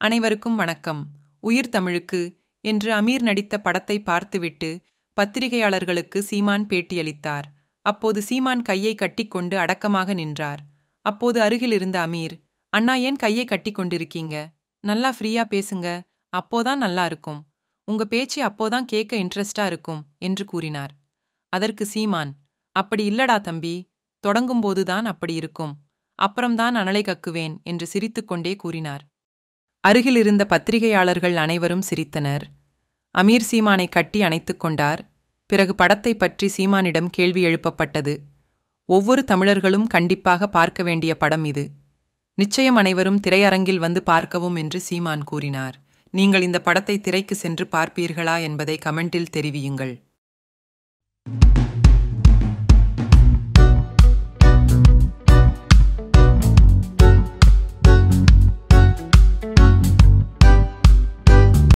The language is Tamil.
அனைவருக்கும் வணக்கம் உயிர் தமிழுக்கு என்று அமீர் நடித்த படத்தை பார்த்துவிட்டு பத்திரிகையாளர்களுக்கு சீமான் பேட்டியளித்தார் அப்போது சீமான் கையை கட்டிக்கொண்டு அடக்கமாக நின்றார் அப்போது அருகில் இருந்த அமீர் அண்ணா ஏன் கையை கட்டிக் கொண்டிருக்கீங்க நல்லா ஃப்ரீயா பேசுங்க அப்போதான் நல்லா இருக்கும் உங்க பேச்சு அப்போதான் கேட்க இன்ட்ரெஸ்டா இருக்கும் என்று கூறினார் அதற்கு சீமான் அப்படி இல்லடா தம்பி தொடங்கும்போதுதான் அப்படி இருக்கும் அப்புறம்தான் அனலை கக்குவேன் என்று சிரித்துக்கொண்டே கூறினார் அருகில் இருந்த பத்திரிகையாளர்கள் அனைவரும் சிரித்தனர் அமீர் சீமானை கட்டி அணைத்துக் கொண்டார் பிறகு படத்தை பற்றி சீமானிடம் கேள்வி எழுப்பப்பட்டது ஒவ்வொரு தமிழர்களும் கண்டிப்பாக பார்க்க வேண்டிய படம் இது நிச்சயம் அனைவரும் திரையரங்கில் வந்து பார்க்கவும் என்று சீமான் கூறினார் நீங்கள் இந்த படத்தை திரைக்கு சென்று பார்ப்பீர்களா என்பதை கமெண்டில் தெரிவியுங்கள்